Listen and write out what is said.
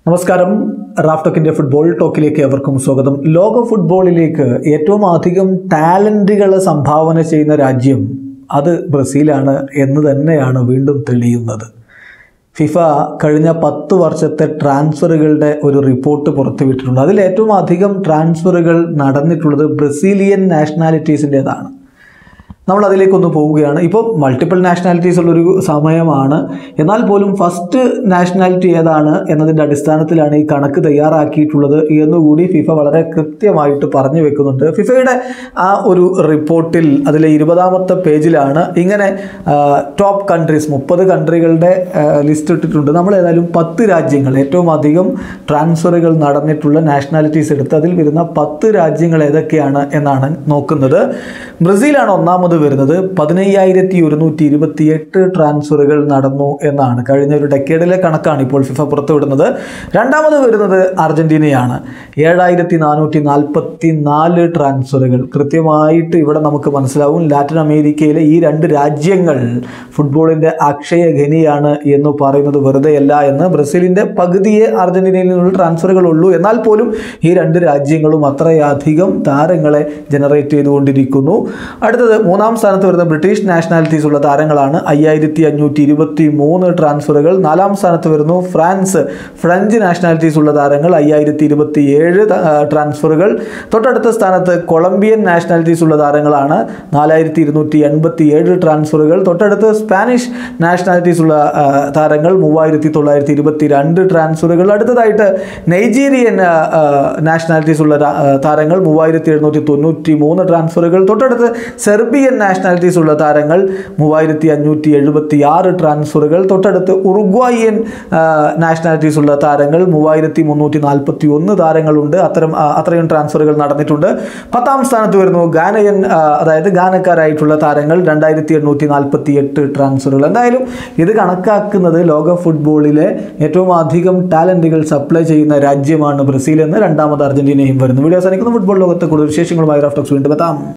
നമസ്കാരം റാഫ്ടോക്കിന്റെ ഫുട്ബോൾ ടോക്കിലേക്ക് ഏവർക്കും സ്വാഗതം ലോക ഫുട്ബോളിലേക്ക് ഏറ്റവും അധികം ടാലന്റുകളെ സംഭാവന ചെയ്യുന്ന രാജ്യം അത് ബ്രസീലാണ് എന്ന് തന്നെയാണ് വീണ്ടും തെളിയുന്നത് ഫിഫ കഴിഞ്ഞ പത്ത് വർഷത്തെ ട്രാൻസ്ഫറുകളുടെ ഒരു റിപ്പോർട്ട് പുറത്തുവിട്ടിട്ടുണ്ട് അതിൽ ഏറ്റവും അധികം ട്രാൻസ്ഫറുകൾ നടന്നിട്ടുള്ളത് ബ്രസീലിയൻ നാഷണാലിറ്റീസിൻ്റെതാണ് നമ്മൾ അതിലേക്കൊന്ന് പോവുകയാണ് ഇപ്പോൾ മൾട്ടിപ്പിൾ നാഷണാലിറ്റീസ് ഉള്ളൊരു സമയമാണ് എന്നാൽ പോലും ഫസ്റ്റ് നാഷണാലിറ്റി ഏതാണ് എന്നതിൻ്റെ അടിസ്ഥാനത്തിലാണ് ഈ കണക്ക് തയ്യാറാക്കിയിട്ടുള്ളത് എന്നുകൂടി ഫിഫ വളരെ കൃത്യമായിട്ട് പറഞ്ഞു വെക്കുന്നുണ്ട് ഫിഫയുടെ ആ ഒരു റിപ്പോർട്ടിൽ അതിലെ ഇരുപതാമത്തെ പേജിലാണ് ഇങ്ങനെ ടോപ്പ് കൺട്രീസ് മുപ്പത് കൺട്രികളുടെ ലിസ്റ്റ് ഇട്ടിട്ടുണ്ട് നമ്മൾ ഏതായാലും പത്ത് രാജ്യങ്ങൾ ഏറ്റവും അധികം ട്രാൻസ്ഫറുകൾ നടന്നിട്ടുള്ള നാഷണാലിറ്റീസ് എടുത്ത് അതിൽ വരുന്ന പത്ത് രാജ്യങ്ങൾ ഏതൊക്കെയാണ് എന്നാണ് നോക്കുന്നത് ബ്രസീലാണ് ഒന്നാമത് വരുന്നത് പതിനയ്യായിരത്തി ഒരുന്നൂറ്റി ഇരുപത്തി എട്ട് ട്രാൻസ്ഫറുകൾ നടന്നു എന്നാണ് കഴിഞ്ഞ ഒരു ഡെക്കേഡിലെ കണക്കാണ് ഇപ്പോൾ ഫിഫ പുറത്തുവിടുന്നത് രണ്ടാമത് വരുന്നത് അർജന്റീനയാണ് ഏഴായിരത്തി നാനൂറ്റി നാൽപ്പത്തി നാല് ട്രാൻസ്ഫറുകൾ കൃത്യമായിട്ട് ഇവിടെ നമുക്ക് മനസ്സിലാവും ലാറ്റിൻ അമേരിക്കയിലെ ഈ രണ്ട് രാജ്യങ്ങൾ ഫുട്ബോളിൻ്റെ അക്ഷയ ഖനിയാണ് എന്ന് പറയുന്നത് വെറുതെയല്ല എന്ന് ബ്രസീലിൻ്റെ പകുതിയെ അർജന്റീനയിൽ നിന്നുള്ള ട്രാൻസ്ഫറുകൾ ഉള്ളൂ എന്നാൽ പോലും ഈ രണ്ട് രാജ്യങ്ങളും അത്രയധികം താരങ്ങളെ ജനറേറ്റ് ചെയ്തുകൊണ്ടിരിക്കുന്നു അടുത്തത് മൂന്നാം സ്ഥാനത്ത് വരുന്ന ബ്രിട്ടീഷ് നാഷണാലിറ്റീസ് ഉള്ള താരങ്ങളാണ് അയ്യായിരത്തി അഞ്ഞൂറ്റി ഇരുപത്തി മൂന്ന് ട്രാൻസ്ഫറുകൾ നാലാം സ്ഥാനത്ത് വരുന്നു ഫ്രാൻസ് ഫ്രഞ്ച് നാഷണാലിറ്റീസ് ഉള്ള താരങ്ങൾ അയ്യായിരത്തി ഇരുപത്തി ഏഴ് ട്രാൻസ്ഫറുകൾ തൊട്ടടുത്ത സ്ഥാനത്ത് കൊളംബിയൻ നാഷണാലിറ്റീസ് ഉള്ള താരങ്ങളാണ് നാലായിരത്തി ഇരുന്നൂറ്റി എൺപത്തി ഏഴ് ട്രാൻസ്ഫറുകൾ തൊട്ടടുത്ത് സ്പാനിഷ് നാഷണാലിറ്റീസ് ഉള്ള ആ, താരങ്ങൾ മൂവായിരത്തി തൊള്ളായിരത്തി ഇരുപത്തി രണ്ട് ട്രാൻസ്ഫറുകൾ അടുത്തതായിട്ട് നൈജീരിയൻ നാഷണാലിറ്റീസ് ഉള്ള രാ- ആ, താരങ്ങൾ മൂവായിരത്തി എഴുന്നൂറ്റി തൊണ്ണൂറ്റി മൂന്ന് ട്രാൻസ്ഫറുകൾ തൊട്ടടുത്ത് സെർബിയൻ നാഷണാലിറ്റീസ് ഉള്ള താരങ്ങൾ മൂവായിരത്തി അഞ്ഞൂറ്റി എഴുപത്തി ആറ് ട്രാൻസ്ഫറുകൾ തൊട്ടടുത്ത് ഉറുഗ്വായിയൻ നാഷണാലിറ്റീസ് ഉള്ള താരങ്ങൾ മൂവായിരത്തി മുന്നൂറ്റി നാൽപ്പത്തി ഒന്ന് താരങ്ങളുണ്ട് അത്തരം ആ, അത്രയും ട്രാൻസ്ഫറുകൾ നടന്നിട്ടുണ്ട് പത്താം സ്ഥാനത്ത് വരുന്നു ഗാനയൻ ആ, അതായത് ഗാനക്കാരായിട്ടുള്ള താരങ്ങൾ രണ്ടായിരത്തി എണ്ണൂറ്റി നാൽപ്പത്തി എട്ട് ട്രാൻസ്ഫറുകൾ എന്തായാലും ഇത് കണക്കാക്കുന്നത് ലോക ഫുട്ബോളിലെ ഏറ്റവും അധികം ടാലന്റുകൾ സപ്ലൈ ചെയ്യുന്ന രാജ്യമാണ് ബ്രസീൽ എന്ന് രണ്ടാമത് അർജന്റീനയും വരുന്നു വീഡിയോ അവസാനിക്കുന്ന ഫുട്ബോൾ ലോകത്തെ കൂടുതൽ വിശേഷങ്ങളുമായി റാഫ്റ്റോക്സ് വീണ്ടും എത്താം